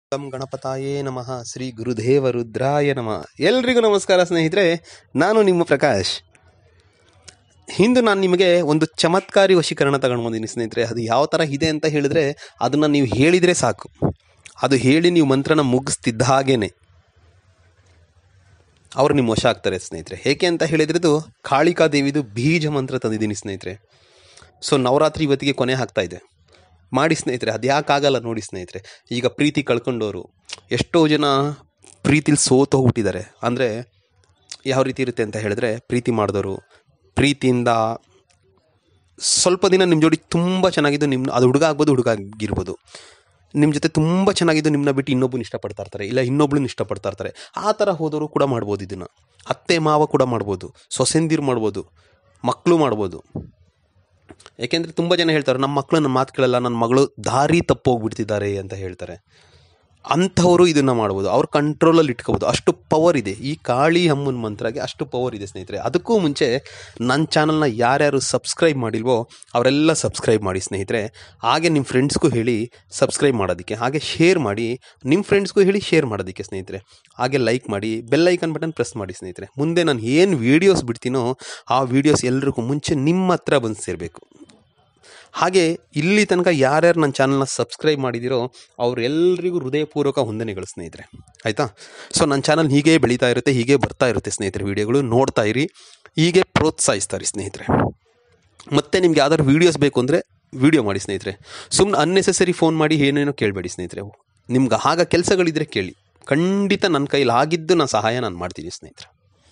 ಗಂ ಗಣಪತಾಯೇ ನಮಃ ಶ್ರೀ ಗುರುದೇವ ರುದ್ರಾಯ ನಮಃ ಎಲ್ರಿಗೂ ನಮಸ್ಕಾರ ಸ್ನೇಹಿತರೆ ನಾನು ನಿಮ್ಮ ಪ್ರಕಾಶ್ ಹಿಂದೆ ನಾನು ನಿಮಗೆ ಒಂದು ಚಮತ್ಕಾರಿ ವಶೀಕರಣ ತಗೊಂಡು ಬಂದೀನಿ ಸ್ನೇಹಿತರೆ ಅದು ಯಾವ ಥರ ಇದೆ ಅಂತ ಹೇಳಿದ್ರೆ ಅದನ್ನು ನೀವು ಹೇಳಿದರೆ ಸಾಕು ಅದು ಹೇಳಿ ನೀವು ಮಂತ್ರನ ಮುಗಿಸ್ತಿದ್ದ ಹಾಗೇನೆ ಅವರು ನಿಮ್ಮ ವಶ ಆಗ್ತಾರೆ ಸ್ನೇಹಿತರೆ ಏಕೆ ಅಂತ ಹೇಳಿದ್ರೆ ಇದು ಕಾಳಿಕಾ ದೇವಿದು ಬೀಜ ಮಂತ್ರ ತಂದಿದ್ದೀನಿ ಸ್ನೇಹಿತರೆ ಸೊ ನವರಾತ್ರಿ ಇವತ್ತಿಗೆ ಕೊನೆ ಆಗ್ತಾ ಇದೆ ಮಾಡಿ ಸ್ನೇಹಿತರೆ ಅದು ಯಾಕಾಗಲ್ಲ ನೋಡಿ ಸ್ನೇಹಿತರೆ ಈಗ ಪ್ರೀತಿ ಕಳ್ಕೊಂಡವರು ಎಷ್ಟೋ ಜನ ಪ್ರೀತಿಲಿ ಸೋತು ಹೋಗ್ಬಿಟ್ಟಿದ್ದಾರೆ ಅಂದರೆ ಯಾವ ರೀತಿ ಇರುತ್ತೆ ಅಂತ ಹೇಳಿದ್ರೆ ಪ್ರೀತಿ ಮಾಡಿದವರು ಪ್ರೀತಿಯಿಂದ ಸ್ವಲ್ಪ ದಿನ ನಿಮ್ಮ ಜೋಡಿ ತುಂಬ ಚೆನ್ನಾಗಿದ್ದು ನಿಮ್ಮ ಅದು ಹುಡುಗ ಆಗ್ಬೋದು ಹುಡುಗ ಆಗಿರ್ಬೋದು ನಿಮ್ಮ ಜೊತೆ ತುಂಬ ಚೆನ್ನಾಗಿದ್ದು ನಿಮ್ಮನ್ನ ಬಿಟ್ಟು ಇನ್ನೊಬ್ಬನ ಇಷ್ಟಪಡ್ತಾ ಇರ್ತಾರೆ ಇಲ್ಲ ಇನ್ನೊಬ್ಳನ್ನ ಇಷ್ಟಪಡ್ತಾ ಇರ್ತಾರೆ ಆ ಥರ ಹೋದವರು ಕೂಡ ಮಾಡ್ಬೋದು ಇದನ್ನು ಅತ್ತೆ ಮಾವ ಕೂಡ ಮಾಡ್ಬೋದು ಸೊಸೆಂದಿರು ಮಾಡ್ಬೋದು ಮಕ್ಕಳು ಮಾಡ್ಬೋದು ಯಾಕೆಂದರೆ ತುಂಬ ಜನ ಹೇಳ್ತಾರೆ ನಮ್ಮ ಮಕ್ಕಳು ನನ್ನ ಮಾತು ಕೇಳಲ್ಲ ನನ್ನ ಮಗಳು ದಾರಿ ತಪ್ಪೋಗ್ಬಿಡ್ತಿದ್ದಾರೆ ಅಂತ ಹೇಳ್ತಾರೆ ಅಂಥವರು ಇದನ್ನು ಮಾಡ್ಬೋದು ಅವ್ರ ಕಂಟ್ರೋಲಲ್ಲಿ ಇಟ್ಕೋಬೋದು ಅಷ್ಟು ಪವರ್ ಇದೆ ಈ ಕಾಳಿ ಅಮ್ಮನ ಮಂತ್ರಗೆ ಅಷ್ಟು ಪವರ್ ಇದೆ ಸ್ನೇಹಿತರೆ ಅದಕ್ಕೂ ಮುಂಚೆ ನನ್ನ ಚಾನಲ್ನ ಯಾರ್ಯಾರು ಸಬ್ಸ್ಕ್ರೈಬ್ ಮಾಡಿಲ್ವೋ ಅವರೆಲ್ಲ ಸಬ್ಸ್ಕ್ರೈಬ್ ಮಾಡಿ ಸ್ನೇಹಿತರೆ ಹಾಗೆ ನಿಮ್ಮ ಫ್ರೆಂಡ್ಸ್ಗೂ ಹೇಳಿ ಸಬ್ಸ್ಕ್ರೈಬ್ ಮಾಡೋದಕ್ಕೆ ಹಾಗೆ ಶೇರ್ ಮಾಡಿ ನಿಮ್ಮ ಫ್ರೆಂಡ್ಸ್ಗೂ ಹೇಳಿ ಶೇರ್ ಮಾಡೋದಕ್ಕೆ ಸ್ನೇಹಿತರೆ ಹಾಗೆ ಲೈಕ್ ಮಾಡಿ ಬೆಲ್ ಐಕನ್ ಬಟನ್ ಪ್ರೆಸ್ ಮಾಡಿ ಸ್ನೇಹಿತರೆ ಮುಂದೆ ನಾನು ಏನು ವೀಡಿಯೋಸ್ ಬಿಡ್ತೀನೋ ಆ ವೀಡಿಯೋಸ್ ಎಲ್ರಿಗೂ ಮುಂಚೆ ನಿಮ್ಮ ಹತ್ರ ಬಂದು ಸೇರಬೇಕು ಹಾಗೆ ಇಲ್ಲಿ ತನಕ ಯಾರ್ಯಾರು ನನ್ನ ಚಾನಲ್ನ ಸಬ್ಸ್ಕ್ರೈಬ್ ಮಾಡಿದಿರೋ ಅವರೆಲ್ಲರಿಗೂ ಹೃದಯಪೂರ್ವಕ ವಂದನೆಗಳು ಸ್ನೇಹಿತರೆ ಆಯಿತಾ ಸೊ ನನ್ನ ಚಾನಲ್ ಹೀಗೆ ಬೆಳೀತಾ ಇರುತ್ತೆ ಹೀಗೆ ಬರ್ತಾ ಇರುತ್ತೆ ಸ್ನೇಹಿತರೆ ವೀಡಿಯೋಗಳು ನೋಡ್ತಾ ಇರಿ ಹೀಗೆ ಪ್ರೋತ್ಸಾಹಿಸ್ತಾರೆ ಸ್ನೇಹಿತರೆ ಮತ್ತೆ ನಿಮ್ಗೆ ಯಾವ್ದಾದ್ರು ವೀಡಿಯೋಸ್ ಬೇಕು ಅಂದರೆ ವೀಡಿಯೋ ಮಾಡಿ ಸ್ನೇಹಿತರೆ ಸುಮ್ಮನೆ ಅನ್ನೆಸೆಸರಿ ಫೋನ್ ಮಾಡಿ ಏನೇನೋ ಕೇಳಬೇಡಿ ಸ್ನೇಹಿತರೆ ನಿಮ್ಗೆ ಆಗ ಕೆಲಸಗಳಿದ್ರೆ ಕೇಳಿ ಖಂಡಿತ ನನ್ನ ಕೈಲಿ ಆಗಿದ್ದು ನಾನು ಸಹಾಯ ನಾನು ಮಾಡ್ತೀನಿ ಸ್ನೇಹಿತರೆ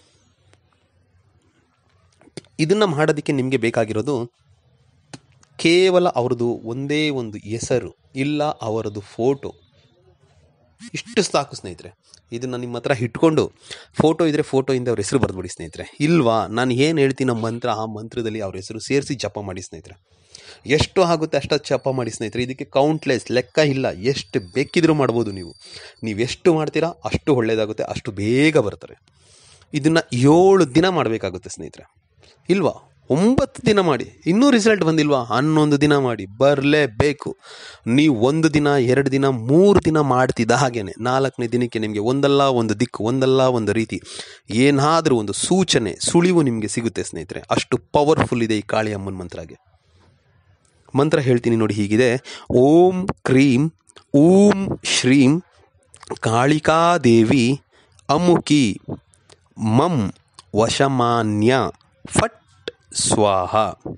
ಇದನ್ನು ಮಾಡೋದಕ್ಕೆ ನಿಮಗೆ ಬೇಕಾಗಿರೋದು ಕೇವಲ ಅವ್ರದ್ದು ಒಂದೇ ಒಂದು ಹೆಸರು ಇಲ್ಲ ಅವರದ್ದು ಫೋಟೋ ಇಷ್ಟು ಸಾಕು ಸ್ನೇಹಿತರೆ ಇದನ್ನು ನಿಮ್ಮ ಹತ್ರ ಇಟ್ಕೊಂಡು ಫೋಟೋ ಇದ್ದರೆ ಫೋಟೋಯಿಂದ ಅವ್ರ ಹೆಸರು ಬರೆದ್ಬಿಡಿ ಸ್ನೇಹಿತರೆ ಇಲ್ವಾ ನಾನು ಏನು ಹೇಳ್ತೀನಿ ನಮ್ಮ ಮಂತ್ರ ಆ ಮಂತ್ರದಲ್ಲಿ ಅವ್ರ ಹೆಸರು ಸೇರಿಸಿ ಜಪ ಮಾಡಿ ಸ್ನೇಹಿತರೆ ಎಷ್ಟು ಆಗುತ್ತೆ ಅಷ್ಟು ಜಪ ಮಾಡಿ ಸ್ನೇಹಿತರೆ ಇದಕ್ಕೆ ಕೌಂಟ್ಲೆಸ್ ಲೆಕ್ಕ ಇಲ್ಲ ಎಷ್ಟು ಬೇಕಿದ್ರೂ ಮಾಡ್ಬೋದು ನೀವು ನೀವು ಎಷ್ಟು ಮಾಡ್ತೀರಾ ಅಷ್ಟು ಒಳ್ಳೆಯದಾಗುತ್ತೆ ಅಷ್ಟು ಬೇಗ ಬರ್ತಾರೆ ಇದನ್ನು ಏಳು ದಿನ ಮಾಡಬೇಕಾಗುತ್ತೆ ಸ್ನೇಹಿತರೆ ಇಲ್ವಾ ಒಂಬತ್ತು ದಿನ ಮಾಡಿ ಇನ್ನೂ ರಿಸಲ್ಟ್ ಬಂದಿಲ್ವಾ ಹನ್ನೊಂದು ದಿನ ಮಾಡಿ ಬರಲೇಬೇಕು ನೀವು ಒಂದು ದಿನ ಎರಡು ದಿನ ಮೂರು ದಿನ ಮಾಡ್ತಿದ್ದ ಹಾಗೇನೆ ನಾಲ್ಕನೇ ದಿನಕ್ಕೆ ನಿಮಗೆ ಒಂದಲ್ಲ ಒಂದು ದಿಕ್ಕು ಒಂದಲ್ಲ ಒಂದು ರೀತಿ ಏನಾದರೂ ಒಂದು ಸೂಚನೆ ಸುಳಿವು ನಿಮಗೆ ಸಿಗುತ್ತೆ ಸ್ನೇಹಿತರೆ ಅಷ್ಟು ಪವರ್ಫುಲ್ ಇದೆ ಈ ಕಾಳಿ ಅಮ್ಮನ ಮಂತ್ರಗೆ ಮಂತ್ರ ಹೇಳ್ತೀನಿ ನೋಡಿ ಹೀಗಿದೆ ಓಂ ಕ್ರೀಂ ಓಂ ಶ್ರೀಂ ಕಾಳಿಕಾದೇವಿ ಅಮುಕಿ ಮಂ ವಶಮಾನ್ಯ ಫಟ್ ಸ್ವಾಹ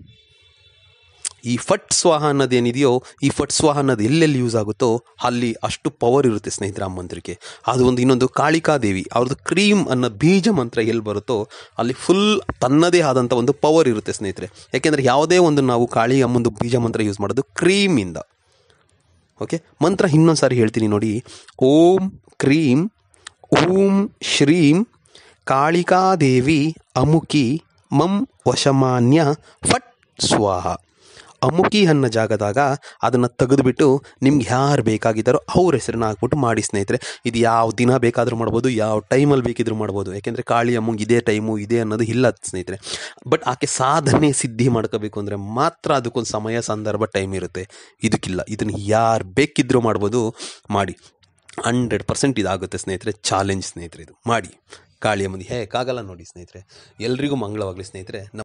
ಈ ಫಟ್ ಸ್ವಾಹ ಅನ್ನೋದೇನಿದೆಯೋ ಈ ಫಟ್ ಸ್ವಾಹ ಅನ್ನೋದು ಎಲ್ಲೆಲ್ಲಿ ಯೂಸ್ ಆಗುತ್ತೋ ಅಲ್ಲಿ ಅಷ್ಟು ಪವರ್ ಇರುತ್ತೆ ಸ್ನೇಹಿತರ ಆ ಮಂತ್ರಕ್ಕೆ ಅದು ಒಂದು ಇನ್ನೊಂದು ಕಾಳಿಕಾದೇವಿ ಅವ್ರದ್ದು ಕ್ರೀಮ್ ಅನ್ನೋ ಬೀಜ ಮಂತ್ರ ಎಲ್ಲಿ ಬರುತ್ತೋ ಅಲ್ಲಿ ಫುಲ್ ತನ್ನದೇ ಆದಂಥ ಒಂದು ಪವರ್ ಇರುತ್ತೆ ಸ್ನೇಹಿತರೆ ಯಾಕೆಂದರೆ ಯಾವುದೇ ಒಂದು ನಾವು ಕಾಳಿ ಅಮ್ಮಂದು ಬೀಜ ಮಂತ್ರ ಯೂಸ್ ಮಾಡೋದು ಕ್ರೀಮಿಂದ ಓಕೆ ಮಂತ್ರ ಇನ್ನೊಂದು ಸಾರಿ ಹೇಳ್ತೀನಿ ನೋಡಿ ಓಂ ಕ್ರೀಂ ಓಂ ಶ್ರೀಂ ಕಾಳಿಕಾದೇವಿ ಅಮುಕಿ ಮಂ ವಶಮಾನ್ಯ ಫಟ್ ಸ್ವಾಹ ಅಮುಕಿ ಅನ್ನೋ ಜಾಗದಾಗ ಅದನ್ನು ತೆಗೆದುಬಿಟ್ಟು ನಿಮ್ಗೆ ಯಾರು ಬೇಕಾಗಿದ್ದಾರೋ ಅವ್ರ ಹೆಸರನ್ನ ಹಾಕ್ಬಿಟ್ಟು ಮಾಡಿ ಸ್ನೇಹಿತರೆ ಇದು ಯಾವ ದಿನ ಬೇಕಾದರೂ ಮಾಡ್ಬೋದು ಯಾವ ಟೈಮಲ್ಲಿ ಬೇಕಿದ್ರೂ ಮಾಡ್ಬೋದು ಯಾಕೆಂದರೆ ಕಾಳಿ ಅಮ್ಮಂಗೆ ಇದೇ ಟೈಮು ಇದೆ ಅನ್ನೋದು ಇಲ್ಲ ಸ್ನೇಹಿತರೆ ಬಟ್ ಆಕೆ ಸಾಧನೆ ಸಿದ್ಧಿ ಮಾಡ್ಕೋಬೇಕು ಅಂದರೆ ಮಾತ್ರ ಅದಕ್ಕೊಂದು ಸಮಯ ಸಂದರ್ಭ ಟೈಮ್ ಇರುತ್ತೆ ಇದಕ್ಕಿಲ್ಲ ಇದನ್ನು ಯಾರು ಬೇಕಿದ್ರೂ ಮಾಡ್ಬೋದು ಮಾಡಿ ಹಂಡ್ರೆಡ್ ಪರ್ಸೆಂಟ್ ಇದಾಗುತ್ತೆ ಸ್ನೇಹಿತರೆ ಚಾಲೆಂಜ್ ಸ್ನೇಹಿತರೆ ಇದು ಮಾಡಿ ಕಾಳಿ ಅಮ್ಮನಿಗೆ ಹೇಗಾಗಲ್ಲ ನೋಡಿ ಸ್ನೇಹಿತರೆ ಎಲ್ರಿಗೂ ಮಂಗಳವಾಗಲಿ ಸ್ನೇಹಿತರೆ